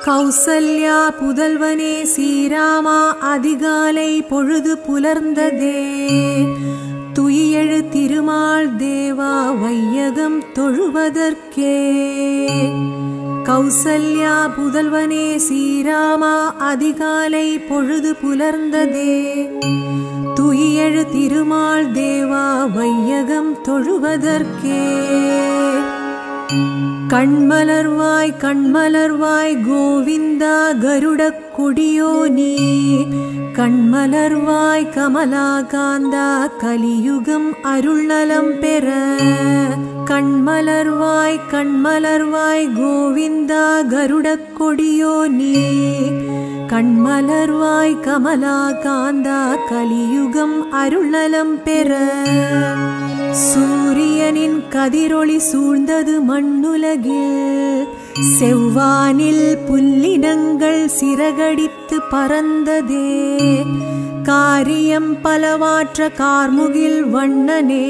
கௌசல்யா புதல்வனே ஸ்ரீராமா அதிகாலை பொழுது புலர்ந்ததே துயியெழு திருமால் தேவா வையகம் தொழுவதற்கே கௌசல்யா புதல்வனே ஸ்ரீராமா அதிகாலை பொழுது புலர்ந்ததே துயியெழு திருமால் தேவா வையகம் தொழுவதற்கே கண்மலர்வாய் கண்மலர்வாய் கோவிந்தா கருடக் கொடியோ நீ கண்மலர்வாய் கமலாகாந்தா கலியுகம் அருள்நலம் பெற கண்மலர்வாய் கண்மலர்வாய் கோவிந்தா கருடக் கொடியோ நீ கண்மலர்வாய் கமலாகாந்தா கலியுகம் அருள்நலம் பெற சூரியனின் கதிரொளி சூழ்ந்தது மண்ணுலகில் செவ்வானில் புல்லினங்கள் சிறகடித்து பறந்ததே காரியம் பலவாற்ற கார்முகில் வண்ணனே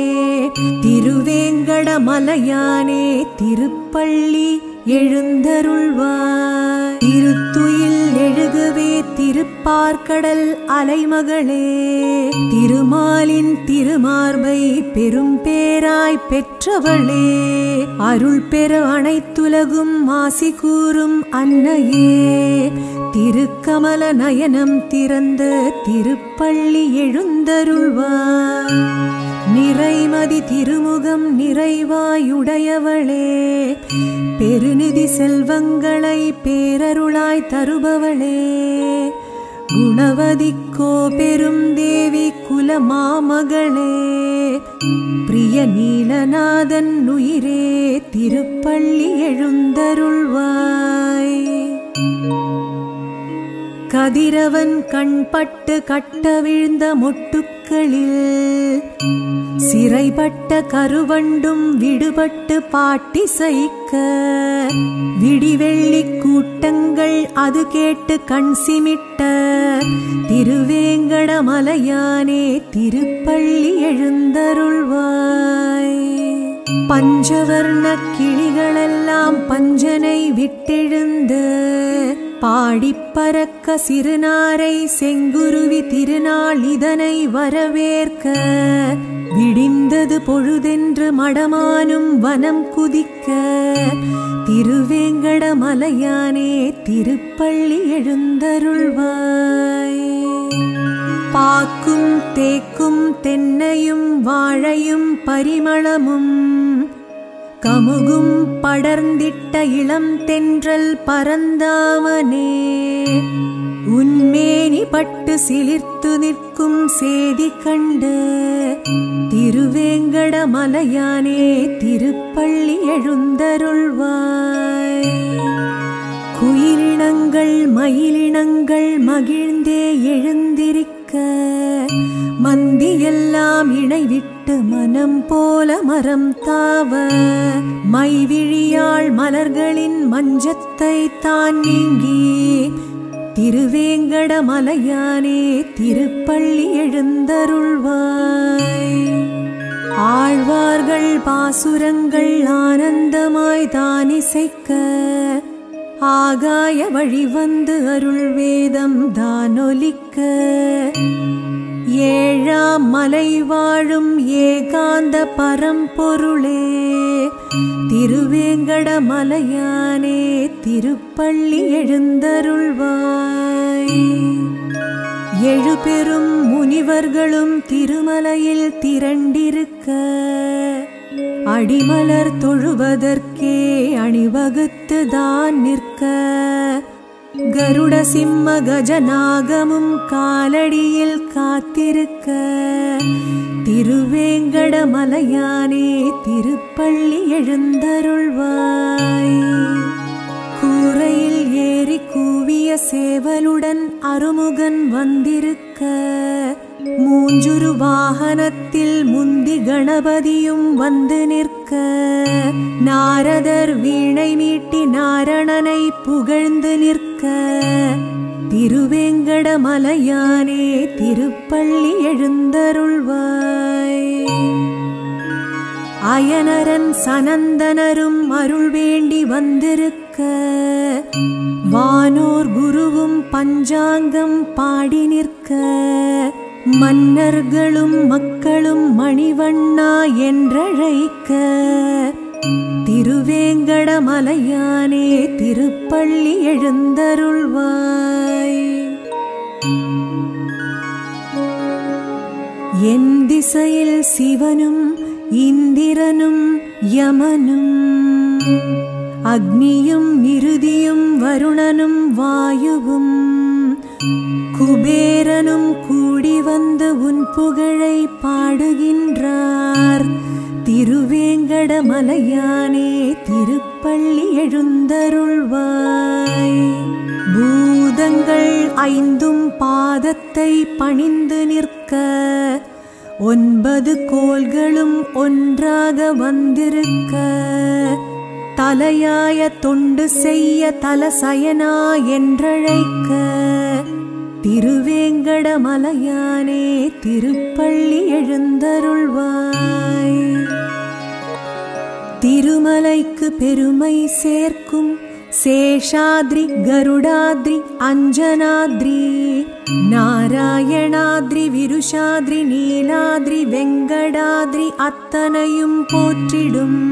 திருவேங்கடமலையானே திருப்பள்ளி எழுந்தருள்வாய் திருத்துயில் எழுகவே திருப்பார்க்கடல் அலைமகளே திருமாலின் திருமார்பை பெரும் பேராய் பெற்றவளே அருள் பெற அனைத்துலகும் மாசி கூறும் அன்னையே திருக்கமல நயனம் திறந்த திருப்பள்ளி எழுந்தருள்வாய் நிறைமதி திருமுகம் நிறைவாயுடையவளே பெருநிதி செல்வங்களை பேரருளாய் தருபவளே குணவதிக்கோ பெரும் தேவி குலமாமகளே பிரிய நீலநாதன் உயிரே திருப்பள்ளி எழுந்தருள்வாய் கதிரவன் கண்பட்டு கட்ட விழுந்த மொட்டுக்களில் சிறைப்பட்ட கருவண்டும் விடுபட்டு பாட்டி சைக்க விடிவெள்ளி கூட்டங்கள் அது கேட்டு கண் சிமிட்ட திருவேங்கடமலையானே திருப்பள்ளி எழுந்தருள்வாய் பஞ்சவர்ண கிளிகளெல்லாம் பஞ்சனை விட்டெழுந்து பாடிப் பறக்க சிறுநாரை செங்குருவி திருநாள் இதனை வரவேற்க விடிந்தது பொழுதென்று மடமானும் வனம் குதிக்க திருவேங்கடமலையானே திருப்பள்ளி எழுந்தருள்வாய் பாக்கும் தேக்கும் தென்னையும் வாழையும் பரிமளமும் கமுகும் படர்ந்திட்ட இளம் தென்றல் பரந்தாமனே உன்மேனி பட்டு சிலிர்த்து நிற்கும் சேதி கண்டு திருவேங்கடமலையானே திருப்பள்ளி எழுந்தருள்வாய் குயிலினங்கள் மயிலினங்கள் மகிழ்ந்தே எழுந்திருக்க மந்தியெல்லாம் இணைவிட்டு மனம் போல மரம் தாவ மைவிழியாள் மலர்களின் மஞ்சத்தை தான் நீங்கி திருவேங்கடமலையானே திருப்பள்ளி எழுந்தருள்வாய் ஆழ்வார்கள் பாசுரங்கள் ஆனந்தமாய் தானிசைக்க ஆகாய வழி வந்து அருள் வேதம் தானொலிக்க ஏழாம் மலை வாழும் ஏகாந்த பரம்பொருளே திருவேங்கடமலையானே திருப்பள்ளி எழுந்தருள்வாய் எழுபெரும் முனிவர்களும் திருமலையில் திரண்டிருக்க அடிமலர் தொழுவதற்கே அணிவகுத்துதான் நிற்க கருட சிம்ம கஜநாகமும் காலடியில் காத்திருக்க திருவேங்கடமலையானே திருப்பள்ளி எழுந்தருள்வாய் கூரையில் ஏறி கூவிய சேவலுடன் அருமுகன் வந்திருக்க மூஞ்சுரு வாகனத்தில் முந்தி கணபதியும் வந்து நிற்க நாரதர் வீணை மீட்டி நாரணனை புகழ்ந்து நிற்க திருவேங்கடமலையானே திருப்பள்ளி எழுந்தருள்வாய் அயனரன் சனந்தனரும் அருள் வேண்டி வந்திருக்க வானோர் குருவும் பஞ்சாங்கம் பாடி நிற்க மன்னர்களும் மக்களும் மணிவண்ணா என்றழைக்க திருவேங்கடமலையானே திருப்பள்ளி எழுந்தருள்வாய் என் திசையில் சிவனும் இந்திரனும் யமனும் அக்னியும் நிருதியும் வருணனும் வாயுவும் குபேரனும் கூடி வந்து உன் புகழை பாடுகின்றார் திருவேங்கடமலையானே திருப்பள்ளி எழுந்தருள்வாய் பூதங்கள் ஐந்தும் பாதத்தை பணிந்து நிற்க ஒன்பது கோள்களும் ஒன்றாக வந்திருக்க தலையாய தொண்டு செய்ய தலசயனா என்றழைக்க திருவேங்கடமலையானே திருப்பள்ளி எழுந்தருள்வாய் திருமலைக்கு பெருமை சேர்க்கும் சேஷாத்ரி கருடாத்ரி அஞ்சனாத்ரி நாராயணாத்ரி விருஷாத்ரி நீலாத்ரி வெங்கடாத்ரி அத்தனையும் போற்றிடும்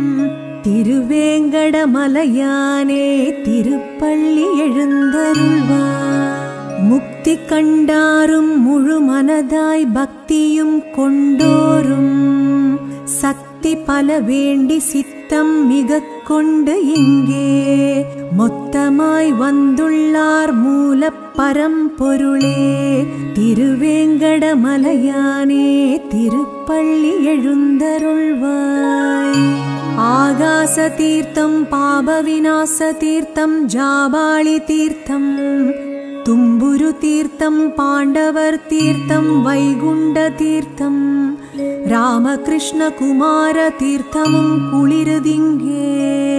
திருவேங்கடமலையானே திருப்பள்ளி எழுந்தருள்வார் முக்தி கண்டாரும் முழு மனதாய் பக்தியும் கொண்டோரும் சக்தி பல வேண்டி சித்தம் மிக கொண்டு இங்கே மொத்தமாய் வந்துள்ளார் மூல பரம்பொருளே திருவேங்கடமலையானே திருப்பள்ளி எழுந்தருள்வாய் ஆகாச தீர்த்தம் பாப விநாச தீர்த்தம் ஜாபாளி தீர்த்தம் தும்புரு தீர்த்தம் பாண்டவர் தீர்த்தம் வைகுண்ட தீர்த்தம் ராமகிருஷ்ண குமார தீர்த்தமும் குளிருதிங்கே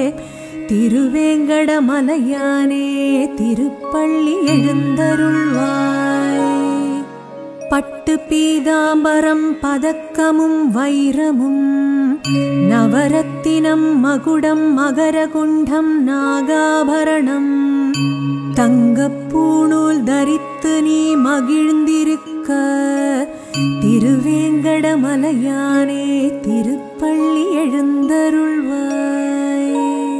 திருவேங்கடமலையானே திருப்பள்ளி எழுந்தருள்வாய் பட்டு பீதாம்பரம் பதக்கமும் வைரமும் நவரத்தினம் மகுடம் மகரகுண்டம் நாகாபரணம் தங்கப்பூணூல் தரித்து நீ மகிழ்ந்திருக்க திருவேங்கடமலையானே திருப்பள்ளி எழுந்தருள்வாய்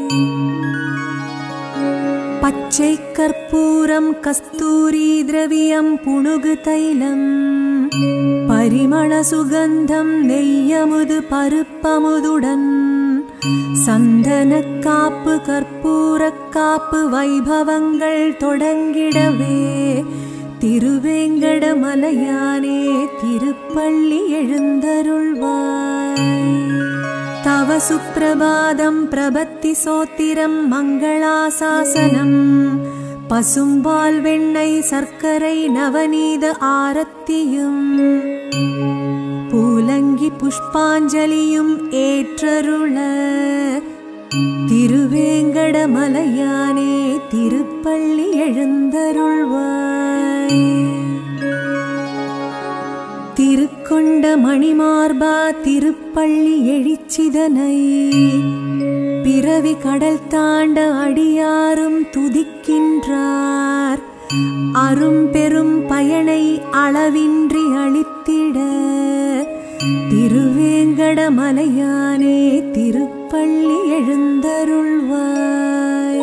பச்சை கற்பூரம் கஸ்தூரி திரவியம் புணுகு தைலம் பரிமள சுகந்தம் நெய்யமுது பருப்பமுதுடன் சந்தன காப்பு கற்பூர காப்பு வைபவங்கள் தொடங்கிடவே திருவேங்கடமலையானே திருப்பள்ளி எழுந்தருள்வாய் தவ சுப்பிரபாதம் பிரபத்தி சோத்திரம் மங்களாசாசனம் பசும்பால் வெண்ணெய் சர்க்கரை நவநீத ஆரத்தியும் பூலங்கி புஷ்பாஞ்சலியும் ஏற்றருள திருவேங்கடமலையானே திருப்பள்ளி எழுந்தருள்வாய் திருக்கொண்ட மணிமார்பா திருப்பள்ளி எழிச்சிதனை பிறவி கடல் தாண்ட அடியாரும் துதிக்கின்றார் அரும் பெரும் பயனை அளவின்றி அளித்திட திருவேங்கடமலையானே திருப்பள்ளி எழுந்தருள்வாய்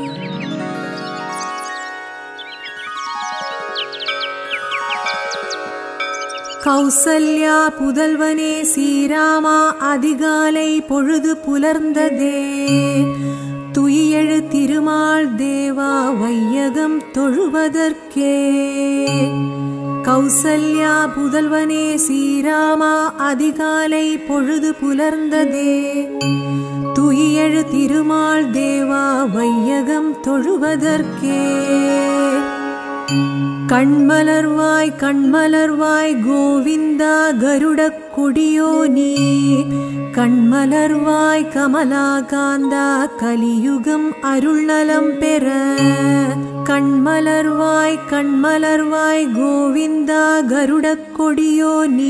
கௌசல்யா புதல்வனே ஸ்ரீராமா அதிகாலை பொழுது புலர்ந்ததே துயியெழு திருமால் தேவா வையகம் தொழுவதற்கே கௌசல்யா புதல்வனே ஸ்ரீராமா அதிகாலை பொழுது புலர்ந்ததே துயியெழு திருமால் தேவா வையகம் தொழுவதற்கே கண்மலர்வாய் கண்மலர்வாய் கோவிந்தா கருடக் கொடியோ நீ கண்மலர்வாய் கமலாகாந்தா கலியுகம் அருள்நலம் பெற கண்மலர்வாய் கண்மலர்வாய் கோவிந்தா கருடக் கொடியோ நீ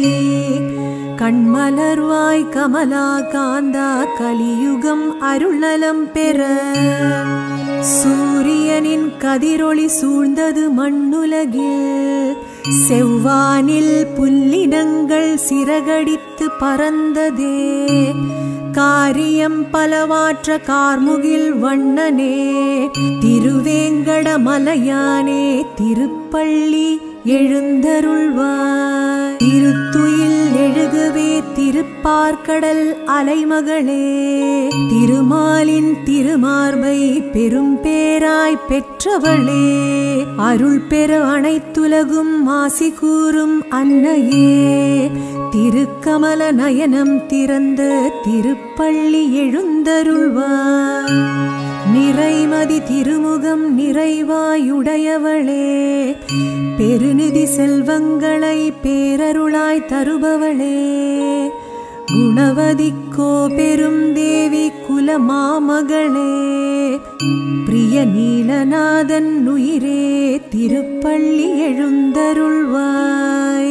கண்மலர்வாய் கமலாகாந்தா கலியுகம் அருள்நலம் பெற சூரியனின் கதிரொளி சூழ்ந்தது மண்ணுலகில் செவ்வானில் புல்லினங்கள் சிறகடித்து பறந்ததே காரியம் பலவாற்ற கார்முகில் வண்ணனே திருவேங்கட மலையானே திருப்பள்ளி எழுந்தருள்வாய் திருத்துயில் எழுகவே திருப்பார்க்கடல் அலைமகளே திருமாலின் திருமார்பை பெரும் பேராய் பெற்றவளே அருள் பெற அனைத்துலகும் ஆசி கூறும் அன்னையே திருக்கமல நயனம் திறந்த திருப்பள்ளி எழுந்தருள்வாய் நிறைமதி திருமுகம் நிறைவாயுடையவளே பெருநிதி செல்வங்களை பேரருளாய் தருபவளே குணவதிக்கோ பெரும் தேவி குலமாமகளே பிரிய நீலநாதன் உயிரே திருப்பள்ளி எழுந்தருள்வாய்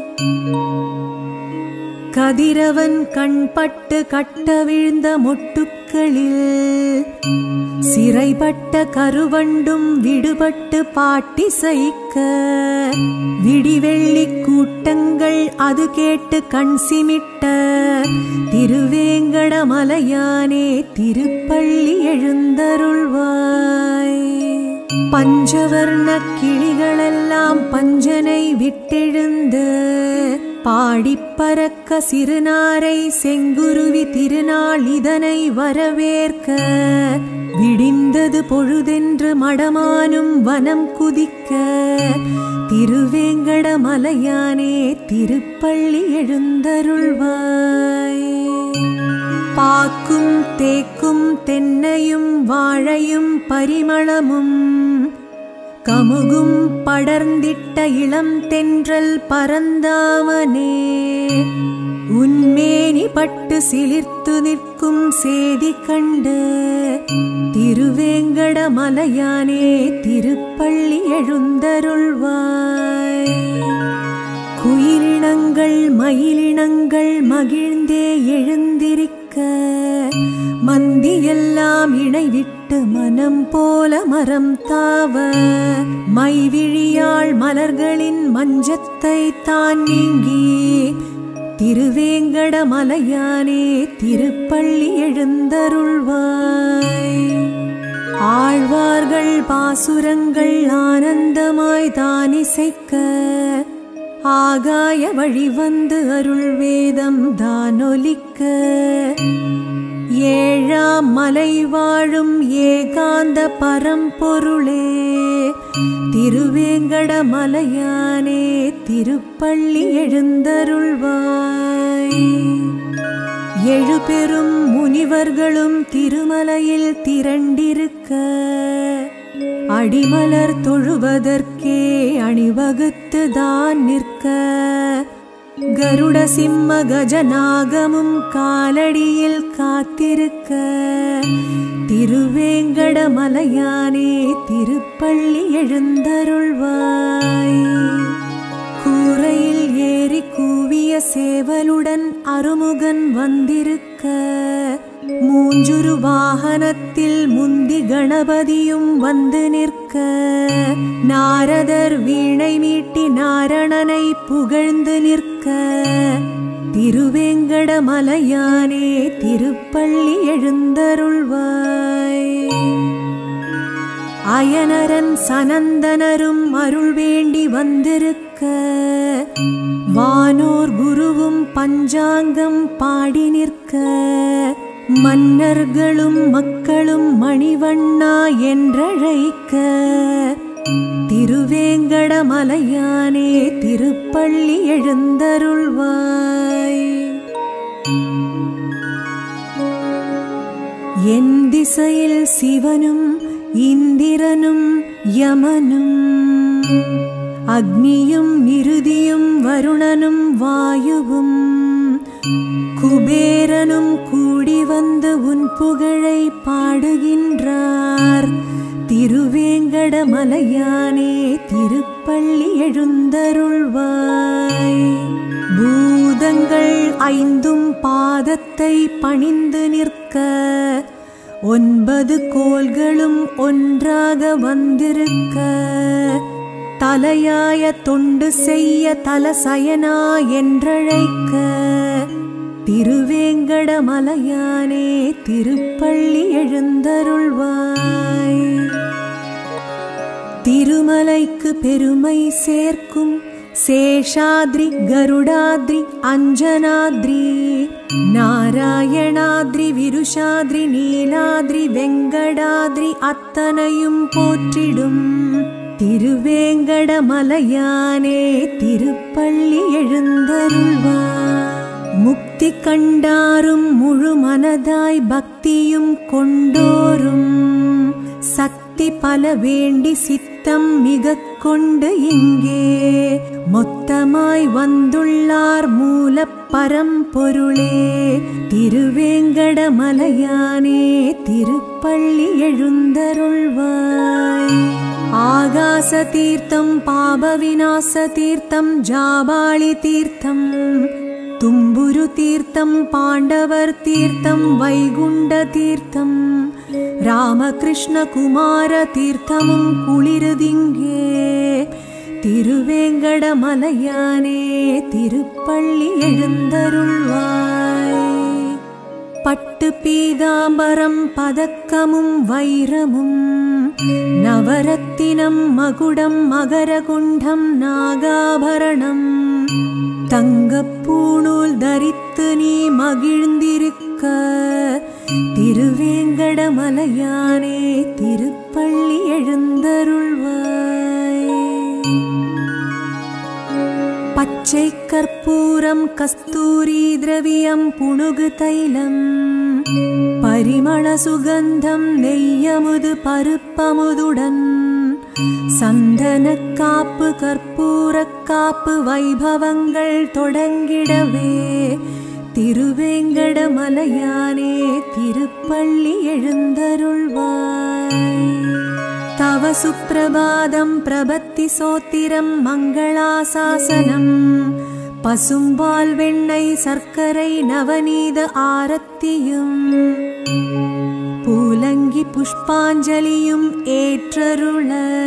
கதிரவன் கண்பட்டு கட்ட விழுந்த மொட்டுக்களில் சிறைப்பட்ட கருவண்டும் விடுபட்டு பாட்டி சைக்க விடிவெள்ளி கூட்டங்கள் அது கேட்டு கண் சிமிட்ட திருவேங்கட மலையானே திருப்பள்ளி எழுந்தருள்வாய் பஞ்சவர்ண கிளிகளெல்லாம் பஞ்சனை விட்டெழுந்து பாடிப் பறக்க சிறுநாரை செங்குருவி திருநாள் இதனை வரவேற்க விடிந்தது பொழுதென்று மடமானும் வனம் குதிக்க திருவேங்கட மலையானே திருப்பள்ளி எழுந்தருள்வாய் பாக்கும் தேக்கும் தென்னையும் வாழையும் பரிமளமும் கமுகும் படர்ந்திட்ட இளம் தென்றல் பரந்தாமனே உன்மேனி பட்டு சிலிர்த்து நிற்கும் சேதி கண்டு திருவேங்கட மலையானே திருப்பள்ளி எழுந்தருள்வாய் குயிலினங்கள் மயிலினங்கள் மகிழ்ந்தே எழுந்திருக்க மந்தியெல்லாம் இணைவிட்டு மனம் போல மரம் தாவ மைவிழியாள் மலர்களின் மஞ்சத்தை தான் நீங்கி திருவேங்கட மலையானே திருப்பள்ளி எழுந்தருள்வாய் ஆழ்வார்கள் பாசுரங்கள் ஆனந்தமாய் தானிசைக்க ஆகாய வழி வந்து அருள் வேதம் தானொலிக்க ஏழாம் மலை வாழும் ஏகாந்த பரம்பொருளே திருவேங்கட மலையானே திருப்பள்ளி எழுந்தருள்வாய் எழு பெரும் முனிவர்களும் திருமலையில் திரண்டிருக்க அடிமலர் தொழுவதற்கே அணிவகுத்து தான் நிற்க கருட சிம்ம கஜநாகமும் காலடியில் காத்திருக்க திருவேங்கட மலையானே திருப்பள்ளி எழுந்தருள்வாய் கூரையில் ஏறி கூவிய சேவலுடன் அருமுகன் வந்திருக்க மூஞ்சுரு வாகனத்தில் முந்தி கணபதியும் வந்து நிற்க நாரதர் வீணை மீட்டி நாரணனை புகழ்ந்து நிற்க திருவேங்கட மலையானே திருப்பள்ளி எழுந்தருள்வாய் அயனரன் சனந்தனரும் அருள் வேண்டி வந்திருக்க வானோர் குருவும் பஞ்சாங்கம் பாடி நிற்க மன்னர்களும் மக்களும் மணிவண்ணா என்றழைக்க திருவேங்கட மலையானே திருப்பள்ளி எழுந்தருள்வாய் என் திசையில் சிவனும் இந்திரனும் யமனும் அக்னியும் நிருதியும் வருணனும் வாயுவும் குபேரனும் கூடி வந்து உன் புகழை பாடுகின்றார் திருவேங்கட மலையானே திருப்பள்ளி எழுந்தருள்வாய் பூதங்கள் ஐந்தும் பாதத்தை பணிந்து நிற்க ஒன்பது கோள்களும் ஒன்றாக வந்திருக்க தலையாய தொண்டு செய்ய தலசயனா என்றழைக்க திருவேங்கடமலையானே திருப்பள்ளி எழுந்தருள்வாய் திருமலைக்கு பெருமை சேர்க்கும் சேஷாத்ரி கருடாத்ரி அஞ்சனாத்ரி நாராயணாத்ரி விருஷாத்ரி நீலாத்ரி வெங்கடாத்ரி அத்தனையும் போற்றிடும் திருவேங்கடமலையானே திருப்பள்ளி எழுந்தருள்வார் முக்தி கண்டாரும் முழு மனதாய் பக்தியும் கொண்டோரும் சக்தி பல வேண்டி சித்தம் மிக கொண்டு இங்கே மொத்தமாய் வந்துள்ளார் மூல பரம்பொருளே திருவேங்கடமலையானே திருப்பள்ளி எழுந்தருள்வாய் ஆகாச தீர்த்தம் பாப விநாச தீர்த்தம் ஜாபாளி தீர்த்தம் தும்புரு தீர்த்தம் பாண்டவர் தீர்த்தம் வைகுண்ட தீர்த்தம் ராமகிருஷ்ண குமார தீர்த்தமும் குளிருதிங்கே திருவேங்கடமலையானே திருப்பள்ளி எழுந்தருள்வாய் பட்டு பீதாம்பரம் பதக்கமும் வைரமும் நவரத்தினம் மகுடம் மகரகுண்டம் நாகாபரணம் தங்கப்பூணூல் தரித்து நீ மகிழ்ந்திருக்க திருவேங்கடமலையானே திருப்பள்ளி எழுந்தருள்வாய் பச்சை கற்பூரம் கஸ்தூரி திரவியம் புணுகு தைலம் பரிமள சுகந்தம் நெய்யமுது பருப்பமுதுடன் சந்தன காப்பு கற்பூர காப்பு வைபவங்கள் தொடங்கிடவே திருவேங்கடமலையானே திருப்பள்ளி எழுந்தருள்வாய் தவ சுப்பிரபாதம் பிரபத்தி சோத்திரம் மங்களாசாசனம் பசும்பால் வெண்ணெய் சர்க்கரை நவநீத ஆரத்தியும் பூலங்கி புஷ்பாஞ்சலியும் ஏற்றருள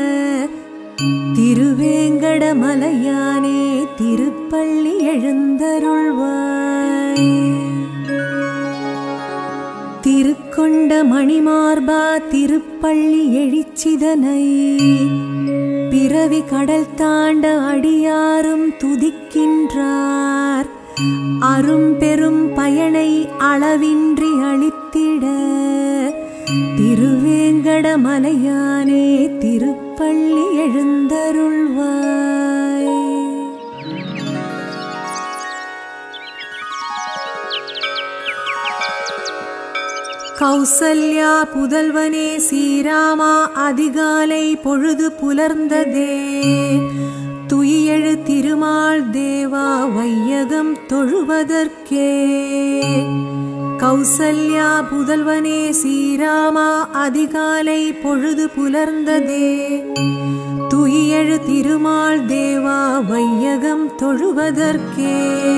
திருவேங்கடமலையானே திருப்பள்ளி எழுந்தருள்வாய் திருக்கொண்ட மணிமார்பா திருப்பள்ளி எழிச்சிதனை பிறவி கடல் தாண்ட அடியாரும் துதிக்கின்றார் அரும் பெரும் பயனை அளவின்றி அளித்திட திருவேங்கடமலையானே திருப்பள்ளி எழுந்தருள்வாய் கௌசல்யா புதல்வனே ஸ்ரீராமா அதிகாலை பொழுது புலர்ந்ததே துயியெழு திருமால் தேவா வையகம் தொழுவதற்கே கௌசல்யா புதல்வனே ஸ்ரீராமா அதிகாலை பொழுது புலர்ந்ததே துயியெழு திருமால் தேவா வையகம் தொழுவதற்கே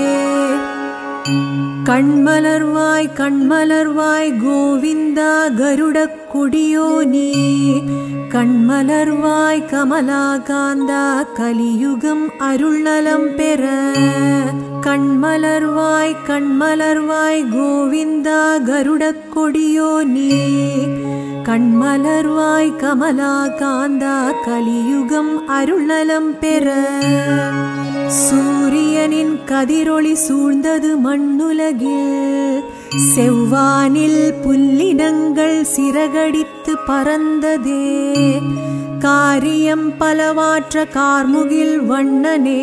கண்மலர்வாய் கண்மலர்வாய் கோவிந்தா கருடக் கொடியோ நீ கண்மலர்வாய் கமலாகாந்தா கலியுகம் அருள்நலம் பெற கண்மலர்வாய் கண்மலர்வாய் கோவிந்தா கருடக் கொடியோ நீ கண்மலர்வாய் கமலாகாந்தா கலியுகம் அருள்நலம் பெற சூரியனின் கதிரொளி சூழ்ந்தது மண்ணுலகில் செவ்வானில் புல்லினங்கள் சிறகடித்து பறந்ததே காரியம் பலவாற்ற கார்முகில் வண்ணனே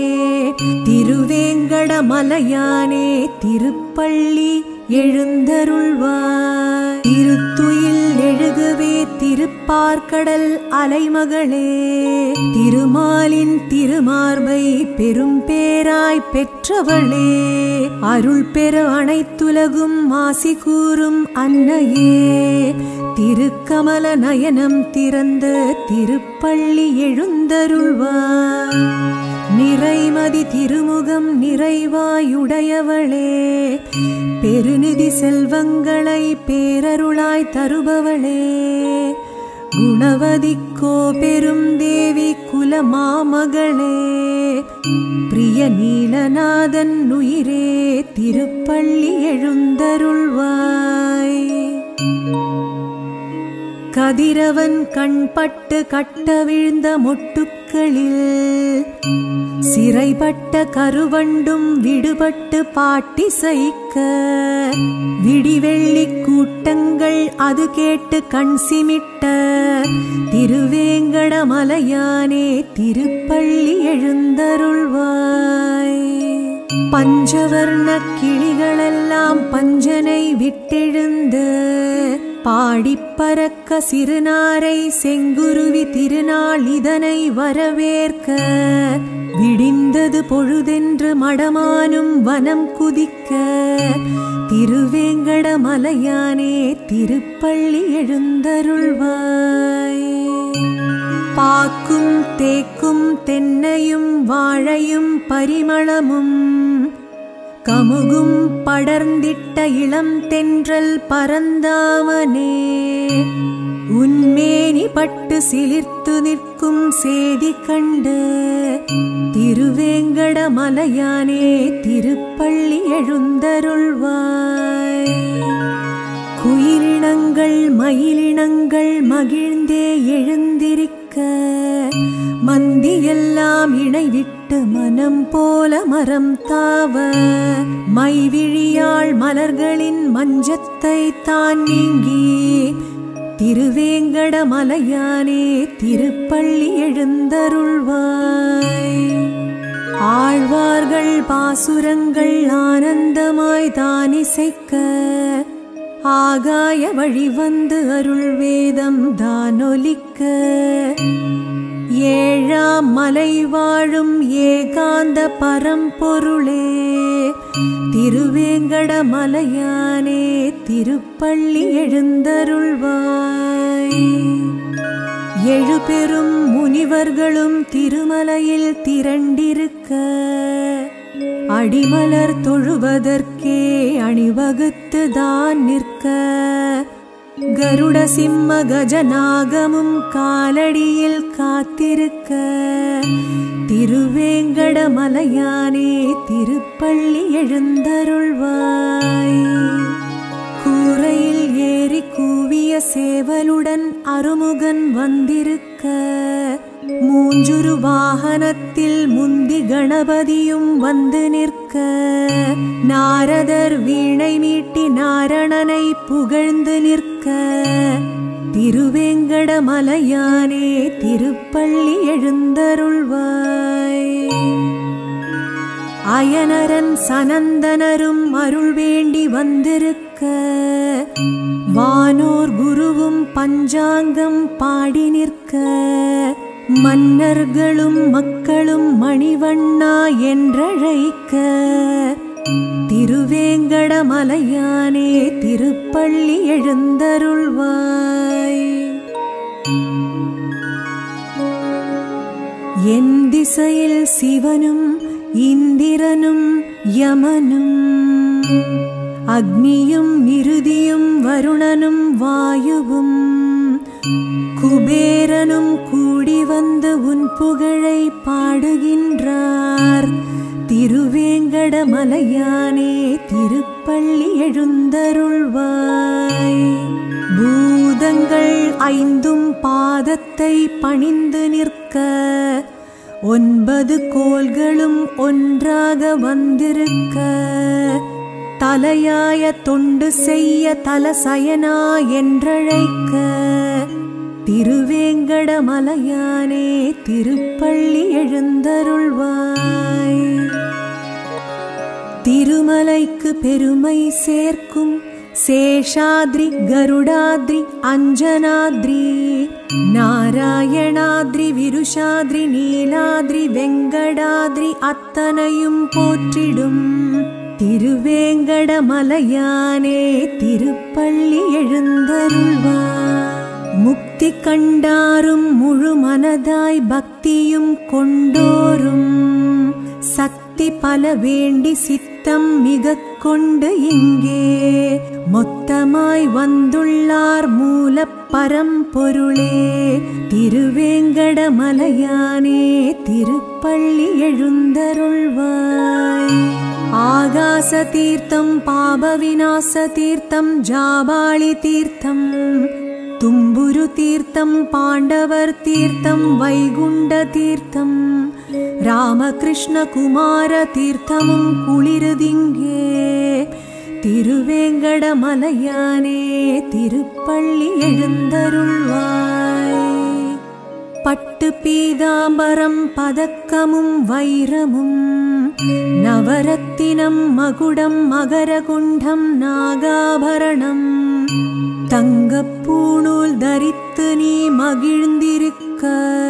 திருவேங்கடமலையானே திருப்பள்ளி எழுந்தருள்வாய் திருத்துயில் எழுகவே திருப்பார்கடல் அலைமகளே திருமாலின் திருமார்பை பெரும் பேராய் பெற்றவளே அருள் பெற அனைத்துலகும் மாசி கூறும் அன்னையே திருக்கமல நயனம் திறந்த திருப்பள்ளி எழுந்தருள்வாய் நிறைமதி திருமுகம் நிறைவாயுடையவளே பெருநிதி செல்வங்களை பேரருளாய் தருபவளே குணவதிக்கோ பெரும் தேவி குலமாமகளே பிரிய நீலநாதன் உயிரே திருப்பள்ளி எழுந்தருள்வாய் கதிரவன் கண்பட்டு கட்ட விழுந்த மொட்டுக்களில் சிறைப்பட்ட கருவண்டும் விடுபட்டு பாட்டி சைக்க விடிவெள்ளி கூட்டங்கள் அது கேட்டு கண் சிமிட்ட திருவேங்கடமலையானே திருப்பள்ளி எழுந்தருள்வாய் பஞ்சவர்ண கிளிகளெல்லாம் பஞ்சனை விட்டெழுந்து பாடிப் பறக்க சிறுநாரை செங்குருவி திருநாள் இதனை வரவேற்க விடிந்தது பொழுதென்று மடமானும் வனம் குதிக்க திருவேங்கடமலையானே திருப்பள்ளி எழுந்தருள்வாய் பாக்கும் தேக்கும் தென்னையும் வாழையும் பரிமளமும் கமுகும் படர்ந்திட்ட இளம் தென்றல் பரந்தாமனே உன்மேனி பட்டு சிலிர்த்து நிற்கும் சேதி கண்டு திருவேங்கடமலையானே திருப்பள்ளி எழுந்தருள்வாய் குயிலினங்கள் மயிலினங்கள் மகிழ்ந்தே எழுந்திருக்க மந்தியெல்லாம் இணைவிட்டு மனம் போல மரம் தாவ மைவிழியாள் மலர்களின் மஞ்சத்தை தான் நீங்கி திருவேங்கடமலையானே திருப்பள்ளி எழுந்தருள்வாய் ஆழ்வார்கள் பாசுரங்கள் ஆனந்தமாய் தானிசைக்க ஆகாய வழி வந்து அருள் வேதம் தானொலிக்க ஏழாம் மலை வாழும் ஏகாந்த பரம்பொருளே திருவேங்கடமலையானே திருப்பள்ளி எழுந்தருள்வாய் எழுபெரும் முனிவர்களும் திருமலையில் திரண்டிருக்க அடிமலர் தொழுவதற்கே அணிவகுத்து தான் நிற்க கருட சிம்ம கஜநாகமும் காலடியில் காத்திருக்க திருவேங்கடமலையானே திருப்பள்ளி எழுந்தருள்வாய் கூரையில் ஏறி கூவிய சேவலுடன் அருமுகன் வந்திருக்க மூஞ்சுரு வாகனத்தில் முந்தி கணபதியும் வந்து நிற்க நாரதர் வீணை மீட்டி நாரணனை புகழ்ந்து நிற்க திருவேங்கடமலையானே திருப்பள்ளி எழுந்தருள்வாய் அயனரன் சனந்தனரும் அருள் வேண்டி வந்திருக்க வானோர் குருவும் பஞ்சாங்கம் பாடி நிற்க மன்னர்களும் மக்களும் மணிவண்ணா என்றழைக்க திருவேங்கடமலையானே திருப்பள்ளி எழுந்தருள்வாய் என் திசையில் சிவனும் இந்திரனும் யமனும் அக்னியும் நிருதியும் வருணனும் வாயுவும் குபேரனும் கூடி வந்து உன் புகழை பாடுகின்றார் திருவேங்கடமலையானே திருப்பள்ளி எழுந்தருள்வாய் பூதங்கள் ஐந்தும் பாதத்தை பணிந்து நிற்க ஒன்பது கோள்களும் ஒன்றாக வந்திருக்க தலையாய தொண்டு செய்ய தலசயனா என்றழைக்க திருவேங்கடமலையானே திருப்பள்ளி எழுந்தருள்வாய் திருமலைக்கு பெருமை சேர்க்கும் சேஷாத்ரி கருடாத்ரி அஞ்சனாத்ரி நாராயணாத்ரி விருஷாத்ரி நீலாத்ரி வெங்கடாத்ரி அத்தனையும் போற்றிடும் திருவேங்கடமலையானே திருப்பள்ளி எழுந்தருள்வார் முக்தி கண்டாரும் முழு மனதாய் பக்தியும் கொண்டோரும் முத்தி பல வேண்டி சித்தம் மிக கொண்டு இங்கே மொத்தமாய் வந்துள்ளார் மூலப் பரம்பொருளே திருவேங்கடமலையானே திருப்பள்ளி எழுந்தருள்வாய் ஆகாச தீர்த்தம் பாப விநாச தீர்த்தம் ஜாபாளி தீர்த்தம் தும்புரு தீர்த்தம் பாண்டவர் தீர்த்தம் வைகுண்ட தீர்த்தம் ராமகிருஷ்ண குமார தீர்த்தமும் குளிருதிங்கே திருவேங்கடமலையானே திருப்பள்ளி எழுந்தருள்வாய் பட்டு பீதாம்பரம் பதக்கமும் வைரமும் நவரத்தினம் மகுடம் மகரகுண்டம் நாகாபரணம் தங்கப்பூணூல் தரித்து நீ மகிழ்ந்திருக்க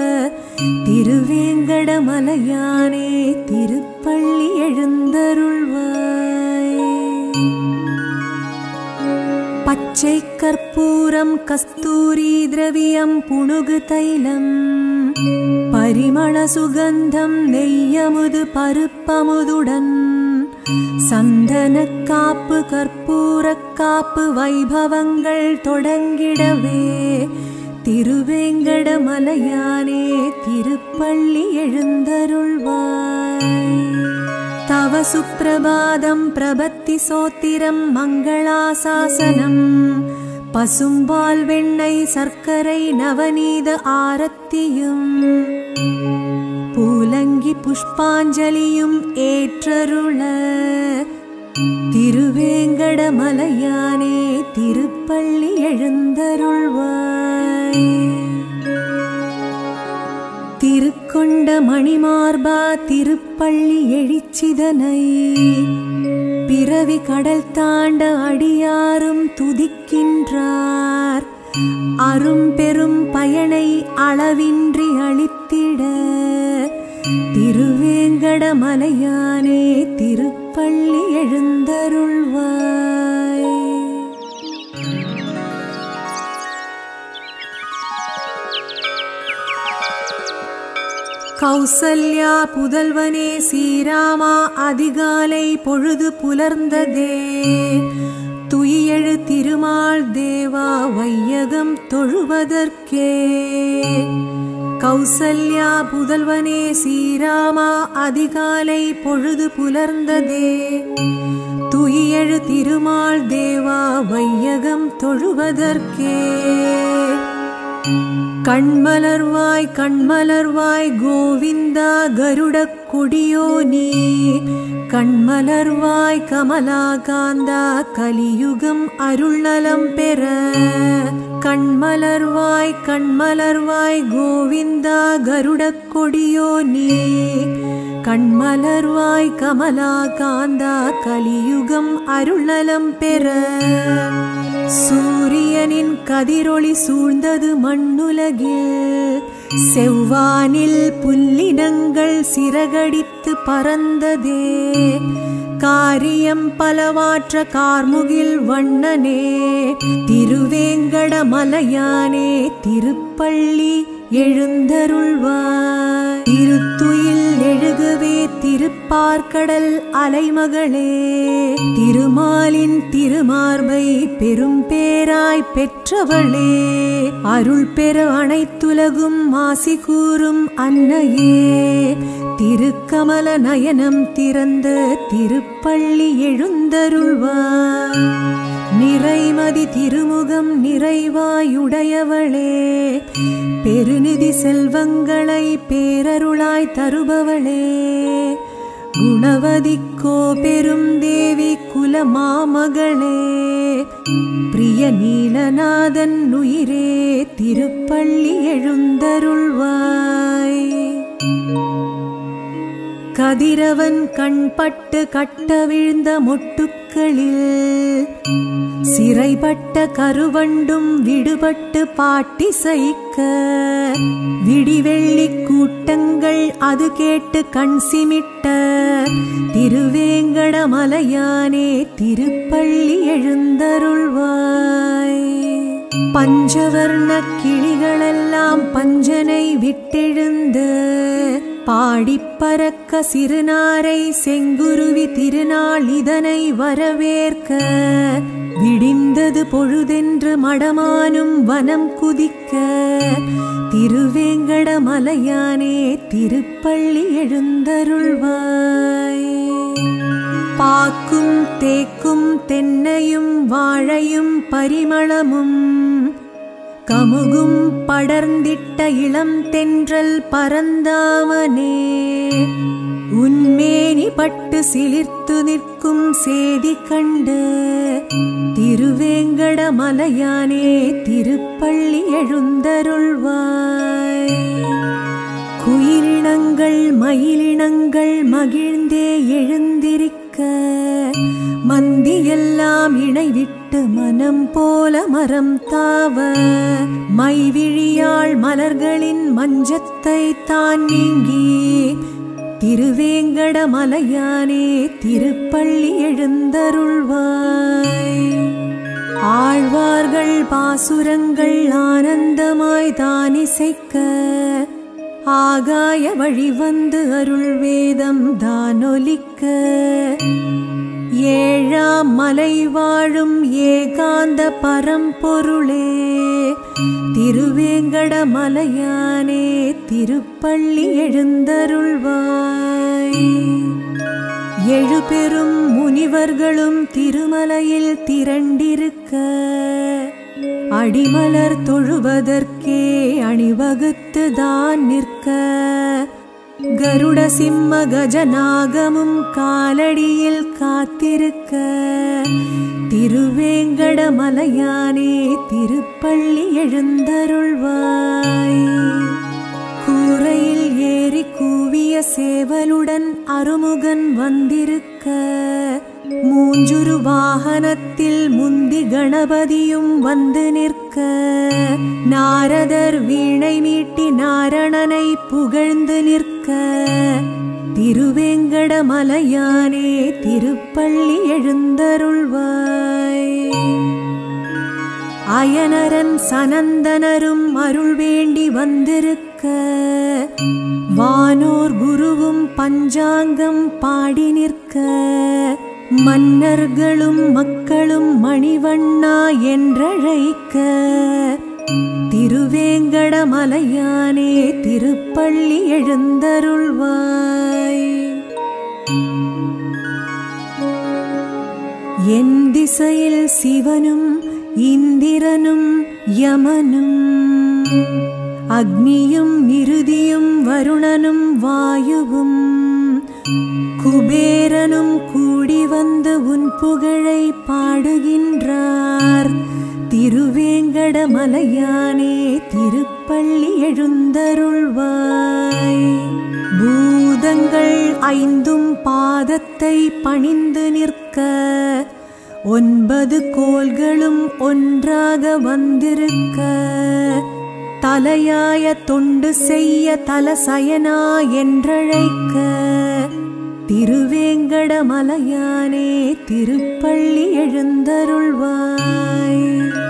திருவேங்கடமலையானே திருப்பள்ளி எழுந்தருள்வாய் பச்சை கற்பூரம் கஸ்தூரி திரவியம் புணுகு தைலம் பரிமள சுகந்தம் நெய்யமுது பருப்பமுதுடன் சந்தன காப்பு கற்பூர காப்பு வைபவங்கள் தொடங்கிடவே திருவேங்கடமலையானே திருப்பள்ளி எழுந்தருள்வாய் तव सुप्रभातं प्रभत्ति सोत्तिरं मङ्गलासासनम् பசும்பால் வெண்ணெய் சர்க்கரை நவநீத ஆரத்தியும் பூலங்கி புஷ்பாஞ்சலியும் ஏற்றருள திருவேங்கடமலையானே திருப்பள்ளி எழுந்தருள்வாய் திருக்கொண்ட மணிமார்பா திருப்பள்ளி எழிச்சிதனை பிறவி கடல் தாண்ட அடியாரும் துதிக்கின்றார் அரும் பெரும் பயனை அளவின்றி அளித்திட திருவேங்கடமலையானே திருப்பள்ளி எழுந்தருள்வாய் கௌசல்யா புதல்வனே சீராமா அதிகாலை பொழுது புலர்ந்ததே துயியழு திருமால் தேவா வையகம் தொழுவதற்கே கௌசல்யா புதல்வனே சீராமா அதிகாலை பொழுது புலர்ந்ததே துயியழு திருமால் தேவா வையகம் தொழுவதற்கே கண்மலர்வாய் கண்மலர்வாய் கோவிந்தா கருடக் கொடியோ நீ கண்மலர்வாய் கமலாகாந்தா கலியுகம் அருள்நலம் பெற கண்மலர்வாய் கண்மலர்வாய் கோவிந்தா கருடக் கொடியோ நீ கண்மலர்வாய் கமலாகாந்தா கலியுகம் அருள்நலம் பெற சூரியனின் கதிரொளி சூழ்ந்தது மண்ணுலகில் செவ்வானில் புல்லினங்கள் சிறகடித்து பறந்ததே காரியம் பலவாற்ற கார்முகில் வண்ணனே திருவேங்கடமலையானே திருப்பள்ளி எழுந்தருள்வாய் திருத்துயில் எழுகவே திருப்பார்க்கடல் அலைமகளே திருமாலின் திருமார்பை பெரும் பேராய் பெற்றவளே அருள் பெற அனைத்துலகும் மாசி கூறும் அன்னையே திருக்கமல நயனம் திறந்த திருப்பள்ளி எழுந்தருள்வாய் நிறைமதி திருமுகம் நிறைவாயுடையவளே பெருநிதி செல்வங்களை பேரருளாய் தருபவளே குணவதிக்கோ பெரும் தேவி குலமாமகளே பிரிய நீலநாதன் உயிரே திருப்பள்ளி எழுந்தருள்வாய் கதிரவன் கண்பட்டு கட்ட விழுந்த மொட்டுக்களில் சிறைப்பட்ட கருவண்டும் விடுபட்டு பாட்டி சைக்க விடிவெள்ளி கூட்டங்கள் அது கேட்டு கண் சிமிட்ட திருவேங்கடமலையானே திருப்பள்ளி எழுந்தருள்வாய் பஞ்சவர்ண கிளிகளெல்லாம் பஞ்சனை விட்டெழுந்து பாடிப் பறக்க சிறுநாரை செங்குருவி திருநாள் இதனை வரவேற்க விடிந்தது பொழுதென்று மடமானும் வனம் குதிக்க திருவேங்கட மலையானே திருப்பள்ளி எழுந்தருள்வாய் பாக்கும் தேக்கும் தென்னையும் வாழையும் பரிமளமும் கமுகும் படர்ந்திட்ட இளம் தென்றல் பரந்தாமனே உன்மேனி பட்டு சிலிர்த்து நிற்கும் சேதி கண்டு திருவேங்கட மலையானே திருப்பள்ளி எழுந்தருள்வாய் குயிலினங்கள் மயிலினங்கள் மகிழ்ந்தே எழுந்திருக்க மந்தியெல்லாம் இணைவிட்டு மனம் போல மரம் தாவ மைவிழியாள் மலர்களின் மஞ்சத்தை தான் நீங்கி திருவேங்கட மலையானே திருப்பள்ளி எழுந்தருள்வாய் ஆழ்வார்கள் பாசுரங்கள் ஆனந்தமாய் தானிசைக்க ஆகாய வழி வந்து அருள் வேதம் தானொலிக்க ஏழாம் மலை வாழும் ஏகாந்த பரம்பொருளே திருவேங்கட மலையானே திருப்பள்ளி எழுந்தருள்வாய் எழுபெரும் முனிவர்களும் திருமலையில் திரண்டிருக்க அடிமலர் தொழுவதற்கே அணிவகுத்து தான் நிற்க கருட சிம்ம கஜநாகமும் காலடியில் காத்திருக்க திருவேங்கட மலையானே திருப்பள்ளி எழுந்தருள்வாய் கூரையில் ஏறி கூவிய சேவலுடன் அருமுகன் வந்திருக்க மூஞ்சுரு வாகனத்தில் முந்தி கணபதியும் வந்து நிற்க நாரதர் வீணை மீட்டி நாரணனை புகழ்ந்து நிற்க திருவேங்கட மலையானே திருப்பள்ளி எழுந்தருள்வாய் அயனரன் சனந்தனரும் அருள் வேண்டி வந்திருக்க வானோர் குருவும் பஞ்சாங்கம் பாடி நிற்க மன்னர்களும் மக்களும் மணிவண்ணா என்றழைக்க திருவேங்கட மலையானே திருப்பள்ளி எழுந்தருள்வாய் என் திசையில் சிவனும் இந்திரனும் யமனும் அக்னியும் நிருதியும் வருணனும் வாயுவும் குபேரனும் கூடி வந்து உன் புகழை பாடுகின்றார் திருவேங்கட மலையானே திருப்பள்ளி எழுந்தருள்வாய் பூதங்கள் ஐந்தும் பாதத்தை பணிந்து நிற்க ஒன்பது கோள்களும் ஒன்றாக வந்திருக்க தலையாய தொண்டு செய்ய தலசயனா என்றழைக்க திருவேங்கட மலையானே திருப்பள்ளி எழுந்தருள்வாய்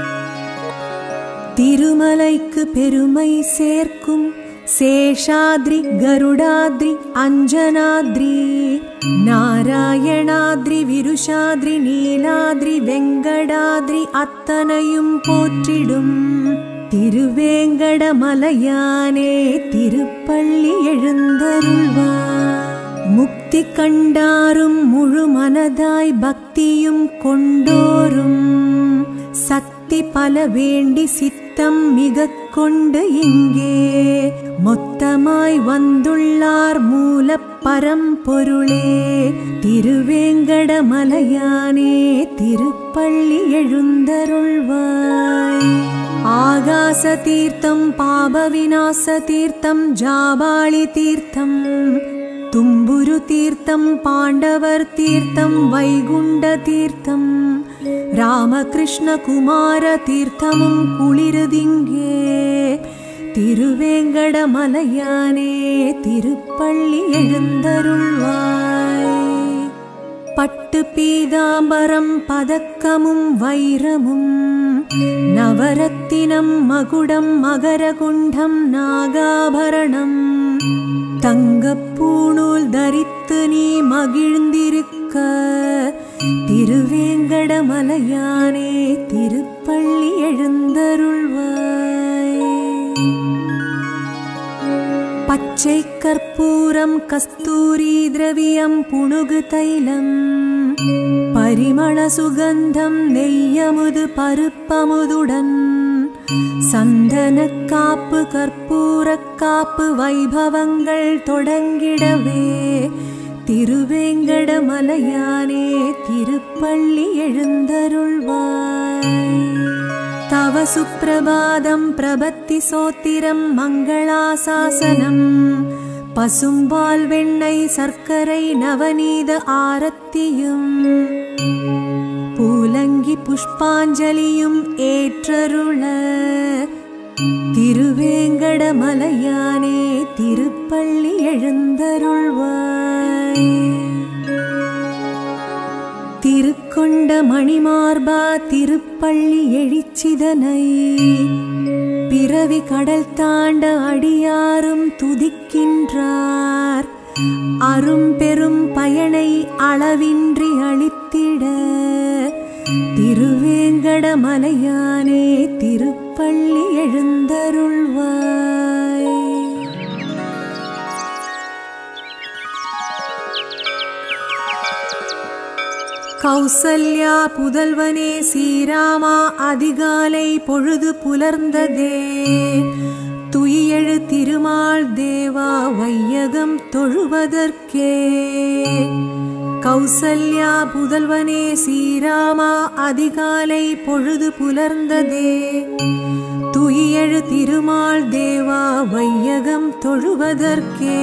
திருமலைக்கு பெருமை சேர்க்கும் சேஷாத்ரி கருடாத்ரி அஞ்சனாத்ரி நாராயணாத்ரி விருஷாத்ரி நீலாத்ரி வெங்கடாத்ரி அத்தனையும் போற்றிடும் திருவேங்கட மலையானே திருப்பள்ளி எழுந்தருள்வார் முக்தி கண்டாரும் முழு மனதாய் பக்தியும் கொண்டோரும் சக்தி பல வேண்டி சித்தம் மிக கொண்டு இங்கே மொத்தமாய் வந்துள்ளார் மூல பரம்பொருளே திருவேங்கட மலையானே திருப்பள்ளி எழுந்தருள்வாய் ஆகாச தீர்த்தம் பாப விநாச தீர்த்தம் ஜாபாளி தீர்த்தம் தும்புரு தீர்த்தம் பாண்டவர் தீர்த்தம் வைகுண்ட தீர்த்தம் ராமகிருஷ்ண குமார தீர்த்தமும் குளிருதிங்கே திருவேங்கட மலையானே திருப்பள்ளி எழுந்தருள்வாய் பட்டு பீதாம்பரம் பதக்கமும் வைரமும் நவரத்தினம் மகுடம் மகரகுண்டம் நாகாபரணம் தங்கப் பூணூல் தரித்து நீ மகிழ்ந்திருக்க திருவேங்கடமலையானே திருப்பள்ளி எழுந்தருள்வாய் பச்சை கற்பூரம் கஸ்தூரி திரவியம் புணுகு தைலம் பரிமள சுகந்தம் நெய்யமுது பருப்பமுதுடன் சந்தன காப்பு கற்பூர காப்பு வைபவங்கள் தொடங்கிடவே திருவேங்கடமலையானே திருப்பள்ளி எழுந்தருள்வாய் தவ சுப்பிரபாதம் பிரபத்தி சோத்திரம் மங்களாசாசனம் பசும்பால் வெண்ணெய் சர்க்கரை நவநீத ஆரத்தியும் பூலங்கி புஷ்பாஞ்சலியும் ஏற்றருள திருவேங்கடமலையானே திருப்பள்ளி எழுந்தருள்வாய் திருக்கொண்ட மணிமார்பா திருப்பள்ளி எழிச்சிதனை பிறவி கடல் தாண்ட அடியாரும் துதிக்கின்றார் அரும் பெரும் பயனை அளவின்றி அளித்திட திருவேங்கடமலையானே திருப்பள்ளி எழுந்தருள்வாய் கௌசல்யா புதல்வனே ஸ்ரீராமா அதிகாலை பொழுது புலர்ந்ததே துயியெழு திருமால் தேவா வையகம் தொழுவதற்கே கௌசல்யா புதல்வனே ஸ்ரீராமா அதிகாலை பொழுது புலர்ந்ததே துயியெழு திருமால் தேவா வையகம் தொழுவதற்கே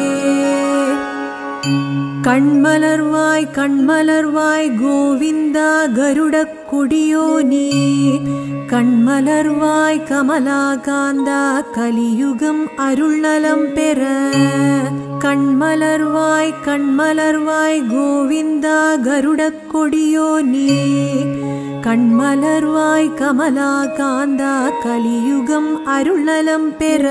கண்மலர்வாய் கண்மலர்வாய் கோவிந்தா கருடக் கொடியோ நீ கண்மலர்வாய் கமலாகாந்தா கலியுகம் அருள்நலம் பெற கண்மலர்வாய் கண்மலர்வாய் கோவிந்தா கருடக் கொடியோ நீ கண்மலர்வாய் கமலாகாந்தா கலியுகம் அருள்நலம் பெற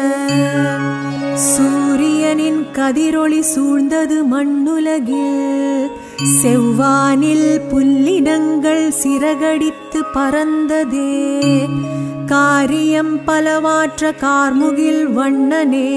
சூரியனின் கதிரொளி சூழ்ந்தது மண்ணுலகில் செவ்வானில் புல்லினங்கள் சிறகடித்து பறந்ததே காரியம் பலவாற்ற கார்முகில் வண்ணனே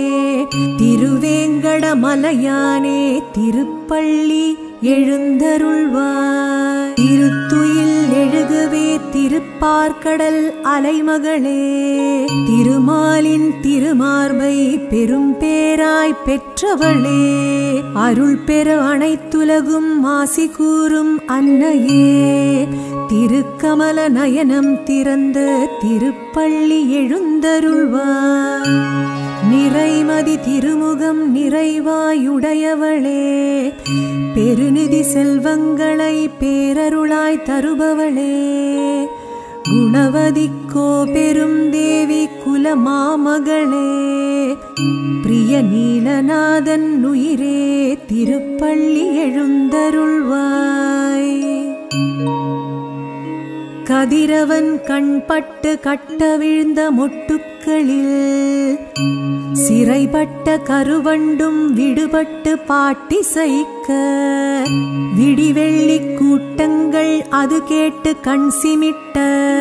திருவேங்கடமலையானே திருப்பள்ளி எழுந்தருள்வாய் திருத்துயில் எழுகவே திருப்பார்க்கடல் அலைமகளே திருமாலின் திருமார்பை பெரும் பேராய் பெற்றவளே அருள் பெற அனைத்துலகும் மாசி கூறும் அன்னையே திருக்கமல நயனம் திறந்த திருப்பள்ளி எழுந்தருள்வாய் நிறைமதி திருமுகம் நிறைவாயுடையவளே பெருநிதி செல்வங்களை பேரருளாய் தருபவளே குணவதிக்கோ பெரும் தேவி குலமாமகளே பிரிய நீலநாதன் உயிரே திருப்பள்ளி எழுந்தருள்வாய் கதிரவன் கண்பட்டு கட்ட விழுந்த மொட்டுக்களில் சிறைப்பட்ட கருவண்டும் விடுபட்டு பாட்டிசைக்க விடிவெள்ளி கூட்டங்கள் அது கேட்டு கண் சிமிட்ட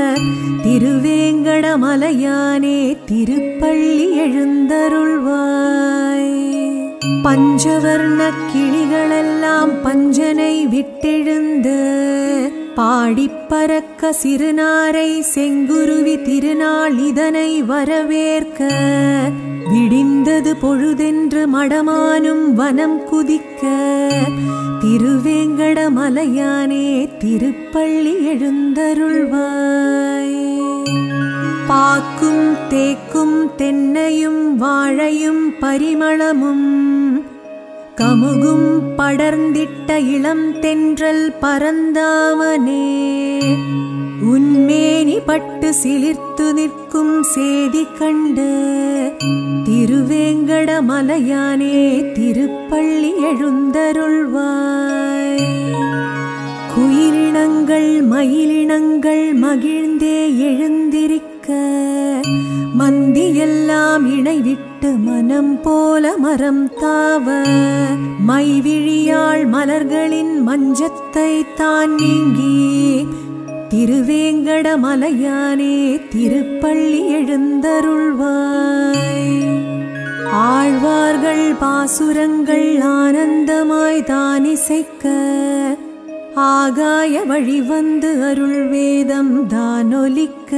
திருவேங்கடமலையானே திருப்பள்ளி எழுந்தருள்வாய் பஞ்சவர்ண கிளிகளெல்லாம் பஞ்சனை விட்டெழுந்து பாடிப் பறக்க சிறுநாரை செங்குருவி திருநாள் இதனை வரவேற்க விடிந்தது பொழுதென்று மடமானும் வனம் குதிக்க திருவேங்கடமலையானே திருப்பள்ளி எழுந்தருள்வாய் பாக்கும் தேக்கும் தென்னையும் வாழையும் பரிமளமும் கமுகும் படர்ந்திட்ட இளம் தென்றல் பரந்தாமனே உன்மேனி பட்டு சிலிர்த்து நிற்கும் சேதி கண்டு திருவேங்கடமலையானே திருப்பள்ளி எழுந்தருள்வாய் குயிலினங்கள் மயிலினங்கள் மகிழ்ந்தே எழுந்திருக்க மந்தியெல்லாம் இணைவிட்ட விட்டு மனம் போல மரம் தாவ மைவிழியாள் மலர்களின் மஞ்சத்தை தான் நீங்கி திருவேங்கட மலையானே திருப்பள்ளி எழுந்தருள்வாய் ஆழ்வார்கள் பாசுரங்கள் ஆனந்தமாய் தானிசைக்க ஆகாய வழி வந்து அருள் வேதம் தானொலிக்க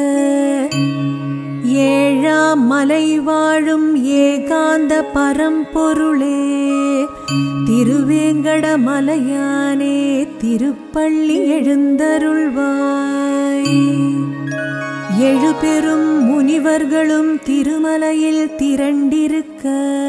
ஏழாம் மலை வாழும் ஏகாந்த பரம்பொருளே திருவேங்கட மலையானே திருப்பள்ளி எழுந்தருள்வாய் எழுபெரும் முனிவர்களும் திருமலையில் திரண்டிருக்க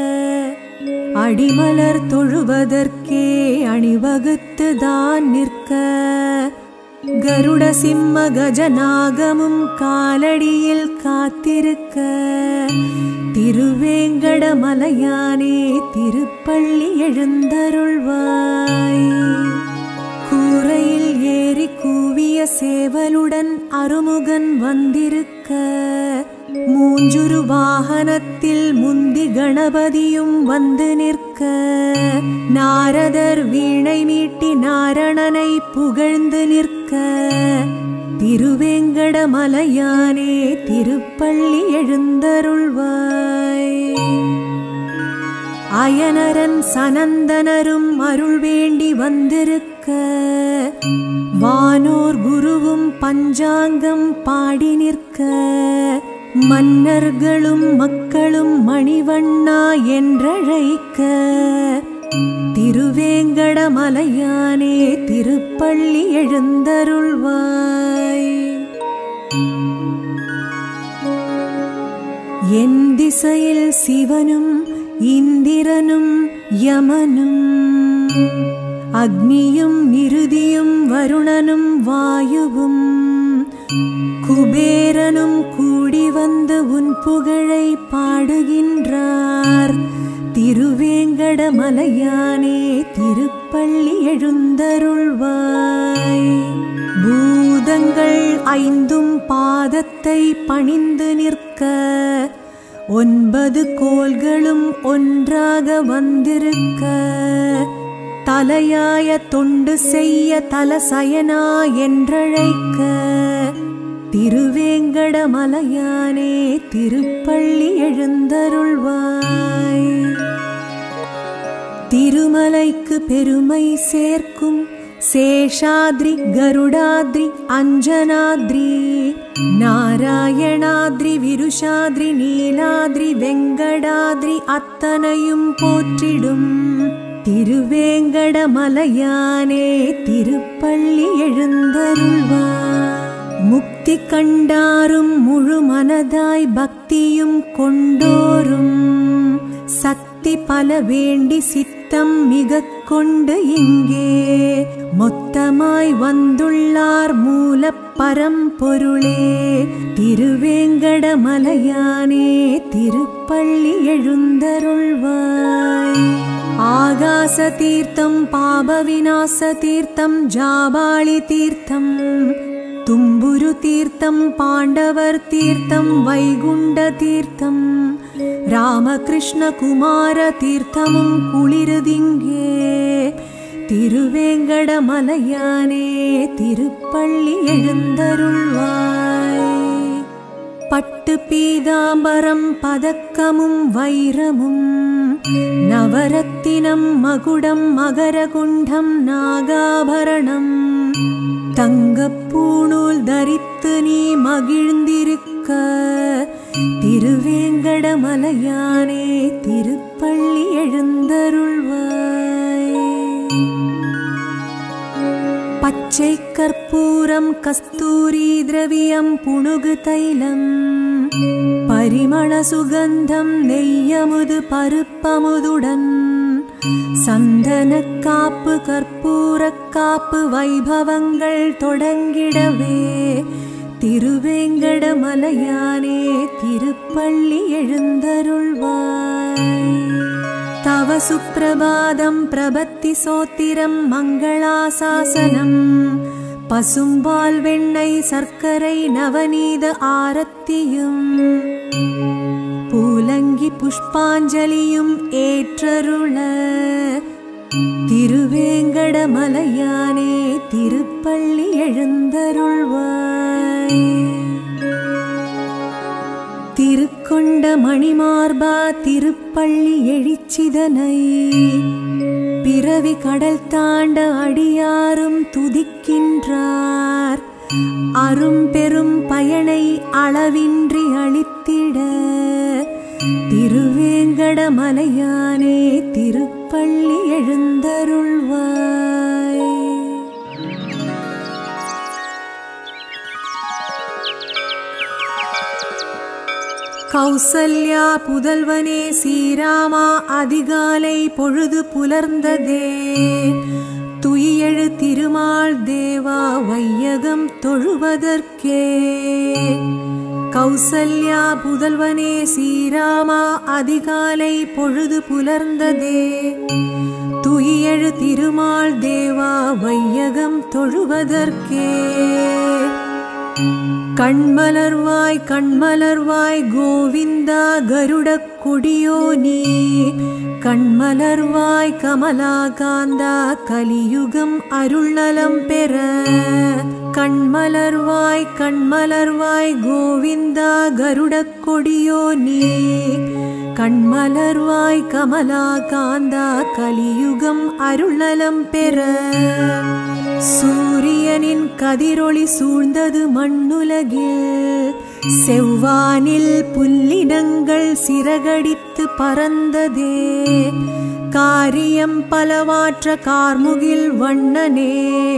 அடிமலர் தொழுவதற்கே அணிவகுத்து தான் நிற்க கருட சிம்ம கஜநாகமும் காலடியில் காத்திருக்க திருவேங்கட மலையானே திருப்பள்ளி எழுந்தருள்வாய் கூரையில் ஏறி கூவிய சேவலுடன் அருமுகன் வந்திருக்க மூஞ்சுரு வாகனத்தில் முந்தி கணபதியும் வந்து நிற்க நாரதர் வீணை மீட்டி நாரணனை புகழ்ந்து நிற்க திருவேங்கட மலையானே திருப்பள்ளி எழுந்தருள்வாய் அயனரன் சனந்தனரும் அருள் வேண்டி வந்திருக்க வானோர் குருவும் பஞ்சாங்கம் பாடி நிற்க மன்னர்களும் மக்களும் மணிவண்ணா என்றழைக்க திருவேங்கட மலையானே திருப்பள்ளி எழுந்தருள்வாய் என் திசையில் சிவனும் இந்திரனும் யமனும் அக்னியும் நிருதியும் வருணனும் வாயுவும் குபேரனும் கூடி வந்து உன் புகழை பாடுகின்றார் திருவேங்கட மலையானே திருப்பள்ளி எழுந்தருள்வாய் பூதங்கள் ஐந்தும் பாதத்தை பணிந்து நிற்க ஒன்பது கோள்களும் ஒன்றாக வந்திருக்க தலையாய தொண்டு செய்ய தலசயனா என்றழைக்க திருவேங்கட மலையானே திருப்பள்ளி எழுந்தருள்வாய் திருமலைக்கு பெருமை சேர்க்கும் சேஷாத்ரி கருடாத்ரி அஞ்சனாத்ரி நாராயணாத்ரி விருஷாத்ரி நீலாத்ரி வெங்கடாத்ரி அத்தனையும் போற்றிடும் திருவேங்கட மலையானே திருப்பள்ளி எழுந்தருள்வார் முக்தி கண்டாரும் முழு மனதாய் பக்தியும் கொண்டோரும் சக்தி பல வேண்டி சித்தம் மிக கொண்டு இங்கே மொத்தமாய் வந்துள்ளார் மூல பரம்பொருளே திருவேங்கட மலையானே திருப்பள்ளி எழுந்தருள்வாய் ஆகாச தீர்த்தம் பாப விநாச தீர்த்தம் ஜாபாளி தீர்த்தம் தும்புரு தீர்த்தம் பாண்டவர் தீர்த்தம் வைகுண்ட தீர்த்தம் ராமகிருஷ்ண குமார தீர்த்தமும் குளிருதிங்கே திருவேங்கட மலையானே திருப்பள்ளி எழுந்தருள்வாய் பட்டு பீதாம்பரம் பதக்கமும் வைரமும் நவரத்தினம் மகுடம் மகரகுண்டம் நாகாபரணம் தங்கப்பூணூல் தரித்து நீ மகிழ்ந்திருக்க திருவேங்கட மலையானே திருப்பள்ளி எழுந்தருள்வாய் பச்சை கற்பூரம் கஸ்தூரி திரவியம் புணுகு தைலம் பரிமள சுகந்தம் நெய்யமுது பருப்பமுதுடன் சந்தன காப்பு கற்பூர காப்பு வைபவங்கள் தொடங்கிடவே திருவேங்கட மலையானே திருப்பள்ளி எழுந்தருள்வாய் தவ சுப்பிரபாதம் பிரபத்தி சோத்திரம் மங்களாசாசனம் பசும்பால் வெண்ணெய் சர்க்கரை நவநீத ஆரத்தியும் பூலங்க வணங்கி புஷ்பாஞ்சலியும் ஏற்றருள திருவேங்கடமலையானே திருப்பள்ளி எழுந்தருள்வாய் திருக்கொண்ட மணிமார்பா திருப்பள்ளி எழிச்சிதனை பிறவி கடல் தாண்ட அடியாரும் துதிக்கின்றார் அரும் பெரும் பயனை அளவின்றி அளித்திட திருவேங்கடமலையானே திருப்பள்ளி எழுந்தருள்வாய் கௌசல்யா புதல்வனே ஸ்ரீராமா அதிகாலை பொழுது புலர்ந்ததே துயியெழு திருமால் தேவா வையகம் தொழுவதற்கே கௌசல்யா புதல்வனே ஸ்ரீராமா அதிகாலை பொழுது புலர்ந்ததே துயியெழு திருமால் தேவா வையகம் தொழுவதற்கே கண்மலர்வாய் கண்மலர்வாய் கோவிந்தா கருடக் கொடியோ நீ கண்மலர்வாய் கமலாகாந்தா கலியுகம் அருள்நலம் பெற கண்மலர்வாய் கண்மலர்வாய் கோவிந்தா கருடக் கொடியோ நீ கண்மலர்வாய் கமலாகாந்தா கலியுகம் அருள்நலம் பெற சூரியனின் கதிரொளி சூழ்ந்தது மண்ணுலகில் செவ்வானில் புல்லினங்கள் சிறகடித்து பறந்ததே காரியம் பலவாற்ற கார்முகில் வண்ணனே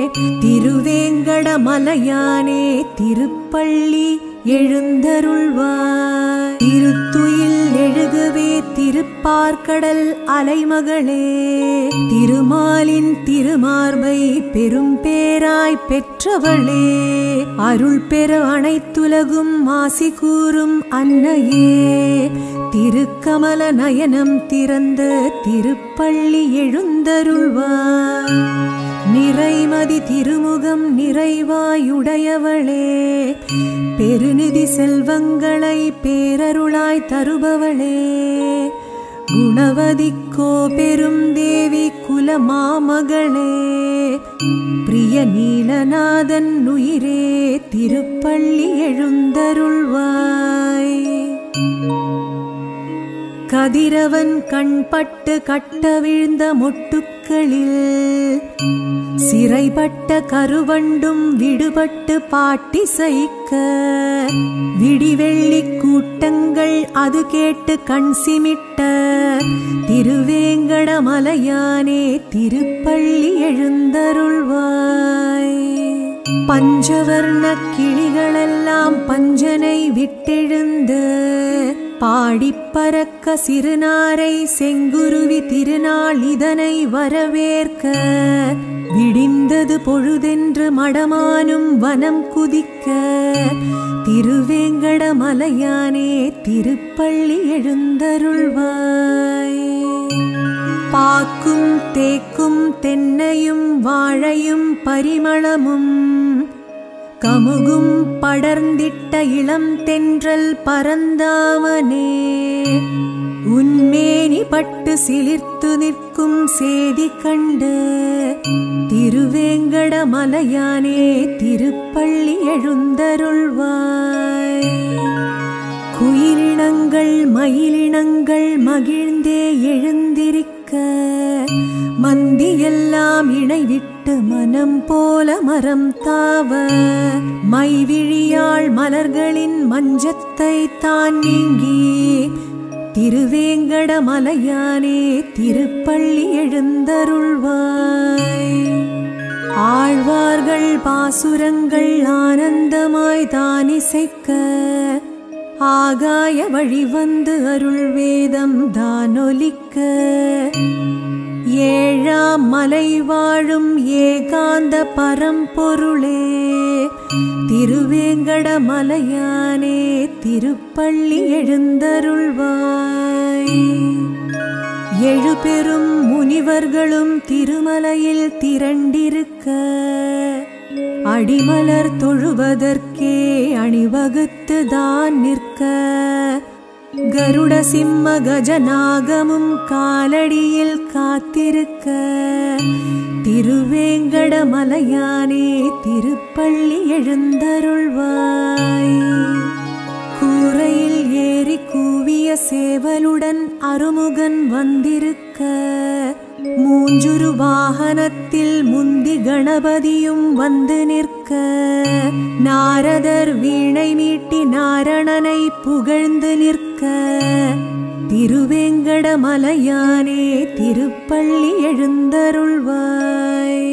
திருவேங்கடமலையானே திருப்பள்ளி எழுந்தருள்வாய் திருத்துயில் எழுகவே திருப்பார்க்கடல் அலைமகளே திருமாலின் திருமார்பை பெரும் பேராய் பெற்றவளே அருள் பெற அனைத்துலகும் மாசி கூறும் அன்னையே திருக்கமல நயனம் திறந்த திருப்பள்ளி எழுந்தருள்வாய் நிறைமதி திருமுகம் நிறைவாயுடையவளே பெருநிதி செல்வங்களை பேரருளாய் தருபவளே குணவதிக்கோ பெரும் தேவி குலமாமகளே பிரிய நீலநாதன் உயிரே திருப்பள்ளி எழுந்தருள்வாய் கதிரவன் கண்பட்டு கட்ட விழுந்த மொட்டுக்களில் சிறைப்பட்ட கருவண்டும் விடுபட்டு பாட்டிசைக்க விடிவெள்ளி கூட்டங்கள் அது கேட்டு கண் சிமிட்ட திருவேங்கடமலையானே திருப்பள்ளி எழுந்தருள்வாய் பஞ்சவர்ண கிளிகளெல்லாம் பஞ்சனை விட்டெழுந்து பாடிப் பறக்க சிறுநாரை செங்குருவி திருநாள் இதனை வரவேற்க விடிந்தது பொழுதென்று மடமானும் வனம் குதிக்க திருவேங்கடமலையானே திருப்பள்ளி எழுந்தருள்வாய் பாக்கும் தேக்கும் தென்னையும் வாழையும் பரிமளமும் கமுகும் படர்ந்திட்ட இளம் தென்றல் பரந்தாமனே உன்மேனி பட்டு சிலிர்த்து நிற்கும் சேதி கண்டு திருவேங்கடமலையானே திருப்பள்ளி எழுந்தருள்வாய் குயிலினங்கள் மயிலினங்கள் மகிழ்ந்தே எழுந்திருக்க மந்தியெல்லாம் இணைவிட்டு மனம் போல மரம் தாவ மைவிழியாள் மலர்களின் மஞ்சத்தை தான் நீங்கி திருவேங்கடமலையானே திருப்பள்ளி எழுந்தருள்வாய் ஆழ்வார்கள் பாசுரங்கள் ஆனந்தமாய் தானிசைக்க ஆகாய வழி வந்து அருள் வேதம் தானொலிக்க ஏழாம் மலை வாழும் ஏகாந்த பரம்பொருளே திருவேங்கடமலையானே திருப்பள்ளி எழுந்தருள்வாய் எழு பெரும் முனிவர்களும் திருமலையில் திரண்டிருக்க அடிமலர் தொழுவதற்கே அணிவகுத்து தான் நிற்க கருட சிம்ம கஜநாகமும் காலடியில் காத்திருக்க திருவேங்கடமலையானே திருப்பள்ளி எழுந்தருள்வாய் கூரையில் ஏறி கூவிய சேவலுடன் அருமுகன் வந்திருக்க மூஞ்சுரு வாகனத்தில் முந்தி கணபதியும் வந்து நிற்க நாரதர் வீணை மீட்டி நாரணனை புகழ்ந்து நிற்க திருவேங்கடமலையானே திருப்பள்ளி எழுந்தருள்வாய்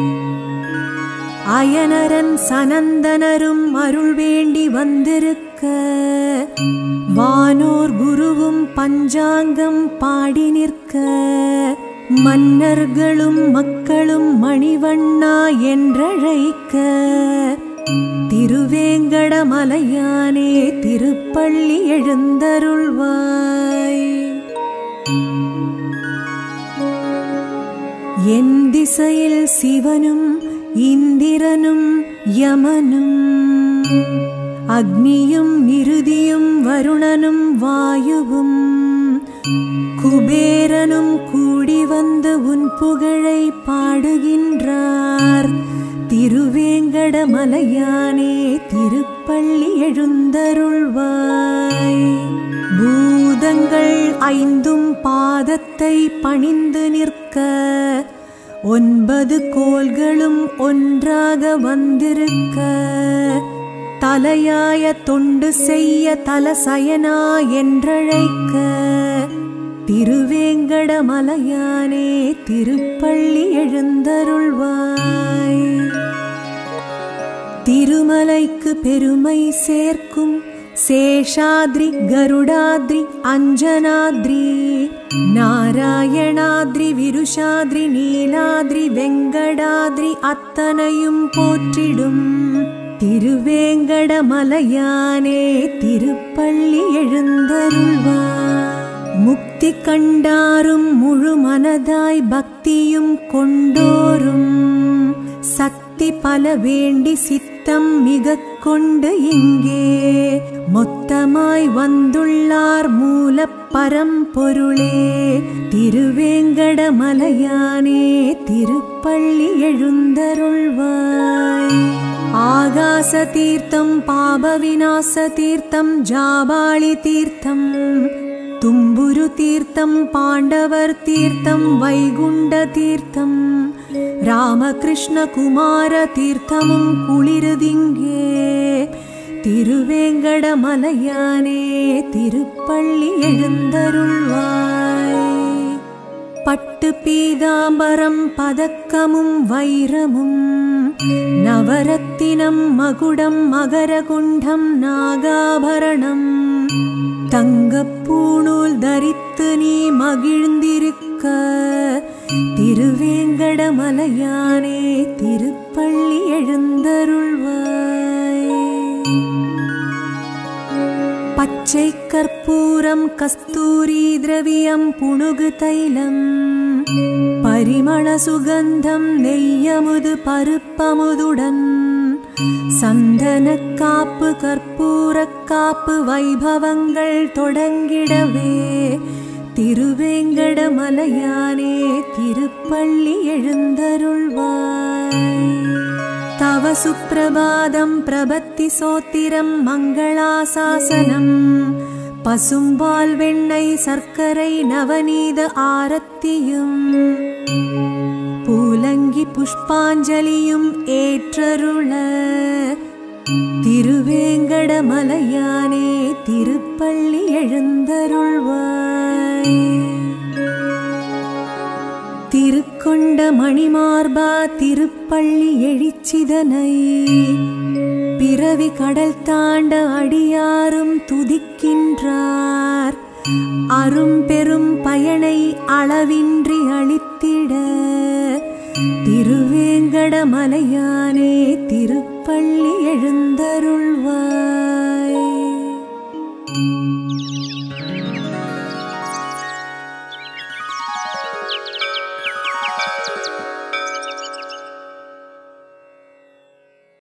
அயனரன் சனந்தனரும் அருள் வேண்டி வந்திருக்க வானோர் குருவும் பஞ்சாங்கம் பாடி நிற்க மன்னர்களும் மக்களும் மணிவண்ணா என்றழைக்க திருவேங்கடமலையானே திருப்பள்ளி எழுந்தருள்வாய் என் திசையில் சிவனும் இந்திரனும் யமனும் அக்னியும் நிருதியும் வருணனும் வாயுவும் குபேரனும் கூடி வந்து உன் புகழை பாடுகின்றார் திருவேங்கடமலையானே திருப்பள்ளி எழுந்தருள்வாய் பூதங்கள் ஐந்தும் பாதத்தை பணிந்து நிற்க ஒன்பது கோள்களும் ஒன்றாக வந்திருக்க தலையாய தொண்டு செய்ய தலசயனா என்றழைக்க திருவேங்கடமலையானே திருப்பள்ளி எழுந்தருள்வாய் திருமலைக்கு பெருமை சேர்க்கும் சேஷாத்ரி கருடாத்ரி அஞ்சனாத்ரி நாராயணாத்ரி விருஷாத்ரி நீலாத்ரி வெங்கடாத்ரி அத்தனையும் போற்றிடும் திருவேங்கடமலையானே திருப்பள்ளி எழுந்தருள்வார் முக்தி கண்டாரும் முழு மனதாய் பக்தியும் கொண்டோரும் சக்தி பல வேண்டி சித்தம் மிக கொண்டு இங்கே மொத்தமாய் வந்துள்ளார் மூல பரம்பொருளே திருவேங்கடமலையானே திருப்பள்ளி எழுந்தருள்வாய் ஆகாச தீர்த்தம் பாப விநாச தீர்த்தம் ஜாபாளி தீர்த்தம் தும்புரு தீர்த்தம் பாண்டவர் தீர்த்தம் வைகுண்ட தீர்த்தம் ராமகிருஷ்ண குமார தீர்த்தமும் குளிருதிங்கே திருவேங்கடமலையானே திருப்பள்ளி எழுந்தருள்வாய் பட்டு பீதாம்பரம் பதக்கமும் வைரமும் நவரத்தினம் மகுடம் மகரகுண்டம் நாகாபரணம் தங்கப்பூணூல் தரித்து நீ மகிழ்ந்திருக்க திருவேங்கடமலையானே திருப்பள்ளி எழுந்தருள்வாய் பச்சை கற்பூரம் கஸ்தூரி திரவியம் புணுகு தைலம் பரிமள சுகந்தம் நெய்யமுது பருப்பமுதுடன் சந்தன காப்பு கற்பூர காப்பு வைபவங்கள் தொடங்கிடவே திருவேங்கடமலையானே திருப்பள்ளி எழுந்தருள்வாய் தவ சுப்பிரபாதம் பிரபத்தி சோத்திரம் மங்களாசாசனம் பசும்பால் வெண்ணெய் சர்க்கரை நவநீத ஆரத்தியும் பூலங்கி புஷ்பாஞ்சலியும் ஏற்றருள திருவேங்கடமலையானே திருப்பள்ளி எழுந்தருள்வாய் திருக்கொண்ட மணிமார்பா திருப்பள்ளி எழிச்சிதனை பிறவி கடல் தாண்ட அடியாரும் துதிக்கின்றார் அரும் பெரும் பயனை அளவின்றி அளித்திட திருவேங்கடமலையானே திருப்பள்ளி எழுந்தருள்வார்